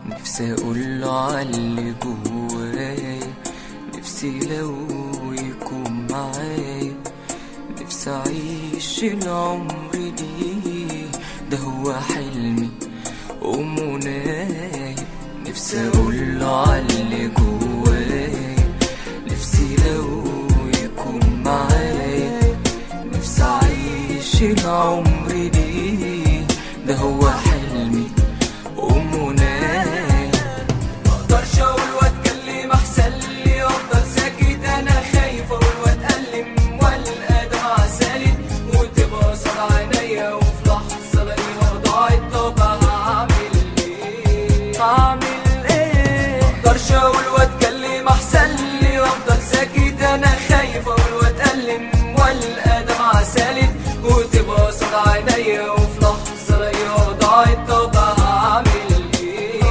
نفسي اقول له عاللي جوايا نفسي لو يكون معايا نفسي اعيش العمر ليه ده هو حلمي ومنايا نفسي اقول له عاللي جوايا نفسي لو يكون معايا نفسي اعيش العمر ليه ده هو حلمي ومنايا مقدرش اقول واتكلم احسن لي افضل ساكت انا خايف اقول واتألم والقى دمعة سالت وتبقى صدى عينيا وفي لحظة الاقيها ضاعت طب هعمل ايه هعمل ايه مقدرش اقول واتكلم احسن لي وافضل ساكت انا خايف اقول واتألم والقى دمعة سالت وتبقى صدى عينيا وفي لحظة الاقيها ضاعت طب هعمل ايه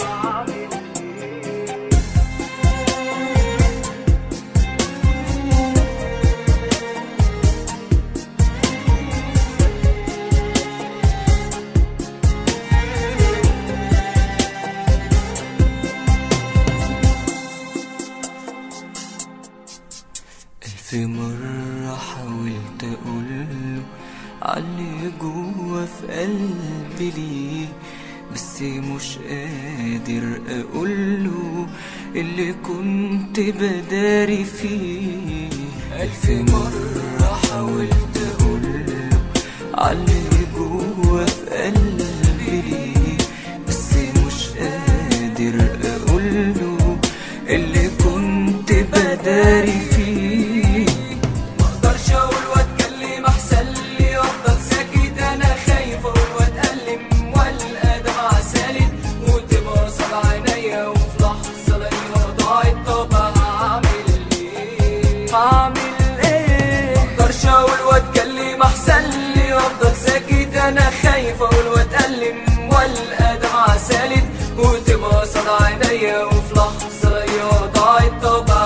ألف مرة حاولت أقوله عاللي جوا في قلبي ليه بس مش قادر أقوله اللي كنت بداري فيه ألف مرة حاولت أقوله عاللي جوا في قلبي ليه بس مش قادر أقوله اللي كنت بداري فيه مقدرش اقول واتكلم احسن لي افضل ساكت انا خايف اقول واتألم والقى دمعة سالت وتبقى صدى عينيا وفي لحظة الاقيها ضاعت طب هعمل ايه هعمل ايه مقدرش اقول واتكلم احسن لي افضل ساكت انا خايف اقول واتألم والقى دمعة سالت وتبقى صدى عينيا وفي لحظة الاقيها ضاعت طب